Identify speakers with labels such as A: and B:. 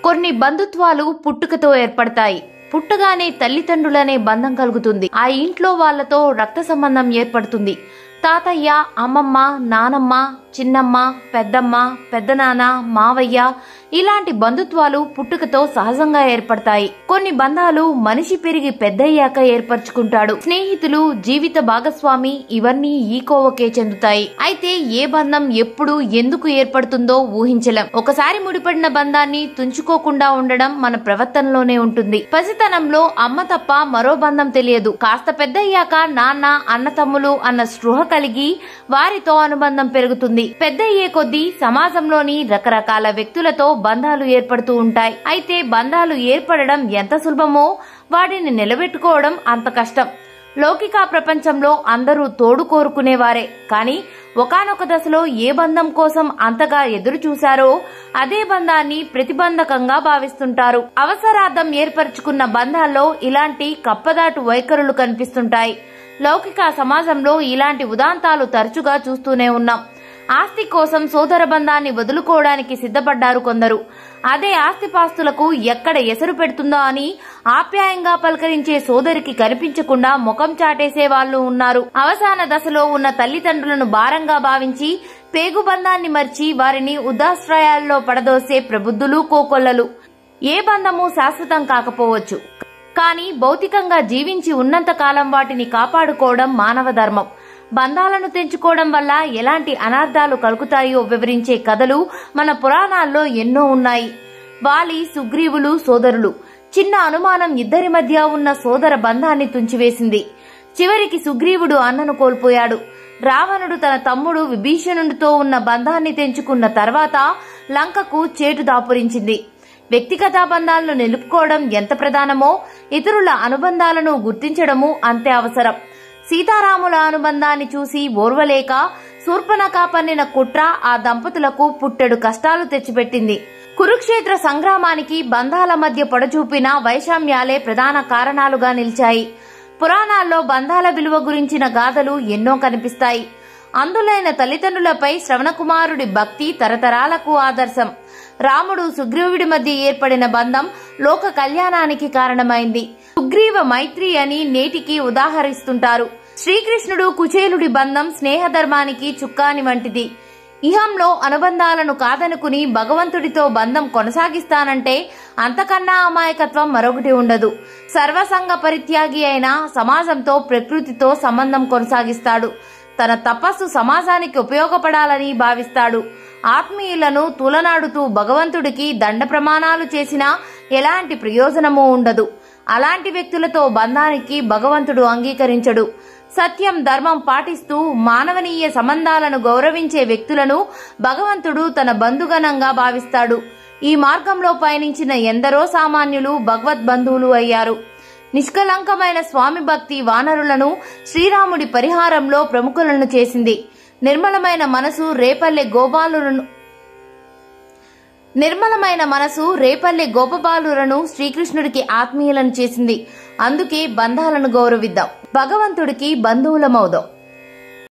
A: కొన్ని బంధుత్వాలు పుట్టుకతో ఏర్పడతాయి పుట్టగానే తల్లిదండ్రులనే బంధం కలుగుతుంది ఆ ఇంట్లో వాళ్ళతో రక్త సంబంధం ఏర్పడుతుంది తాతయ్య అమ్మమ్మ నానమ్మ చిన్నమ్మ పెద్దమ్మ పెద్దనాన్న మావయ్య ఇలాంటి బంధుత్వాలు పుట్టుకతో సహజంగా ఏర్పడతాయి కొన్ని బంధాలు మనిషి పెరిగి పెద్దయ్యాక ఏర్పరచుకుంటాడు స్నేహితులు జీవిత భాగస్వామి ఇవన్నీ ఈ కోవకే చెందుతాయి అయితే ఏ బంధం ఎప్పుడు ఎందుకు ఏర్పడుతుందో ఊహించలేం ఒకసారి ముడిపడిన బంధాన్ని తుంచుకోకుండా ఉండడం మన ప్రవర్తనలోనే ఉంటుంది పసితనంలో అమ్మ తప్ప మరో బంధం తెలియదు కాస్త పెద్దయ్యాక నాన్న అన్న తమ్ములు అన్న స్పృహ కలిగి వారితో అనుబంధం పెరుగుతుంది పెద్దయ్యే కొద్దీ సమాజంలోని రకరకాల వ్యక్తులతో బంధాలు ఏర్పడుతూ ఉంటాయి అయితే బంధాలు ఏర్పడడం ఎంత సులభమో వాటిని నిలబెట్టుకోవడం అంత కష్టం లౌకిక ప్రపంచంలో అందరూ తోడు కోరుకునేవారే కానీ ఒకానొక దశలో ఏ బంధం కోసం అంతగా ఎదురు చూశారో అదే బంధాన్ని ప్రతిబంధకంగా భావిస్తుంటారు అవసరార్థం ఏర్పరచుకున్న బంధాల్లో ఇలాంటి కప్పదాటు వైఖరులు కనిపిస్తుంటాయి లౌకిక సమాజంలో ఇలాంటి ఉదాంతాలు తరచుగా చూస్తూనే ఉన్నాం ఆస్తి కోసం సోదర బంధాన్ని వదులుకోవడానికి సిద్ధపడ్డారు కొందరు అదే ఆస్తిపాస్తులకు ఎక్కడ ఎసరు పెడుతుందో అని ఆప్యాయంగా పలకరించే సోదరికి కనిపించకుండా ముఖం చాటేసే వాళ్ళు ఉన్నారు అవసాన దశలో ఉన్న తల్లిదండ్రులను భారంగా భావించి పేగు బంధాన్ని మర్చి వారిని ఉదాశ్రయాల్లో పడదోసే ప్రబుద్ధులు కోకొల్లలు ఏ బంధము శాశ్వతం కాకపోవచ్చు కానీ భౌతికంగా జీవించి ఉన్నంత కాలం వాటిని కాపాడుకోవడం మానవ ధర్మం బంధాలను తెంచుకోవడం వల్ల ఎలాంటి అనర్థాలు కలుగుతాయో వివరించే కథలు మన పురాణాల్లో ఎన్నో ఉన్నాయి వాలి సుగ్రీవులు సోదరులు చిన్న అనుమానం ఇద్దరి మధ్య ఉన్న సోదర బంధాన్ని తుంచివేసింది చివరికి సుగ్రీవుడు అన్నను కోల్పోయాడు రావణుడు తన తమ్ముడు విభీషణుడితో ఉన్న బంధాన్ని తెంచుకున్న తర్వాత లంకకు చేటు దాపురించింది వ్యక్తిగత బంధాలను నిలుపుకోవడం ఎంత ప్రధానమో ఇతరుల అనుబంధాలను గుర్తించడము అంతే అవసరం సీతారాముల అనుబంధాన్ని చూసి ఓర్వలేక శూర్పణఖ పన్నిన కుట్ర ఆ దంపతులకు పుట్టెడు కష్టాలు తెచ్చిపెట్టింది కురుక్షేత్ర సంగ్రామానికి బంధాల మధ్య పొడచూపిన వైషమ్యాలే ప్రధాన కారణాలుగా నిలిచాయి పురాణాల్లో బంధాల విలువ గురించిన గాథలు ఎన్నో కనిపిస్తాయి అందులైన తల్లిదండ్రులపై శ్రవణకుమారుడి భక్తి తరతరాలకు ఆదర్శం రాముడు సుగ్రీవుడి మధ్య ఏర్పడిన బంధం లోక కళ్యాణానికి కారణమైంది సుగ్రీవ మైత్రి అని నేటికి ఉదాహరిస్తుంటారు శ్రీకృష్ణుడు కుచేలుడి బంధం స్నేహధర్మానికి చుక్కాని వంటిది ఇహంలో అనుబంధాలను కాదనుకుని భగవంతుడితో బంధం కొనసాగిస్తానంటే అంతకన్నా అమాయకత్వం మరొకటి ఉండదు సర్వసంగ పరిత్యాగి అయిన సమాజంతో ప్రకృతితో సంబంధం కొనసాగిస్తాడు తన తపస్సు సమాజానికి ఉపయోగపడాలని భావిస్తాడు ఆత్మీయులను తులనాడుతూ భగవంతుడికి దండ ప్రమాణాలు చేసినా ఎలాంటి ప్రయోజనమూ ఉండదు అలాంటి వ్యక్తులతో బంధానికి భగవంతుడు అంగీకరించడు సత్యం ధర్మం పాటిస్తూ మానవనీయ సంబంధాలను గౌరవించే వ్యక్తులను భగవంతుడు తన బంధుగణంగా భావిస్తాడు ఈ మార్గంలో పయనించిన ఎందరో సామాన్యులు భగవద్ బంధువులు అయ్యారు నిష్కలంకమైన స్వామి భక్తి వానరులను శ్రీరాముడి పరిహారంలో ప్రముఖులను చేసింది నిర్మలమైన మనసు రేపల్లె గోపాలులను నిర్మలమైన మనసు రేపల్లె గోపబాలులను శ్రీకృష్ణుడికి ఆత్మీయులను చేసింది అందుకే బంధాలను గౌరవిద్దాం భగవంతుడికి బంధువులమవుదాం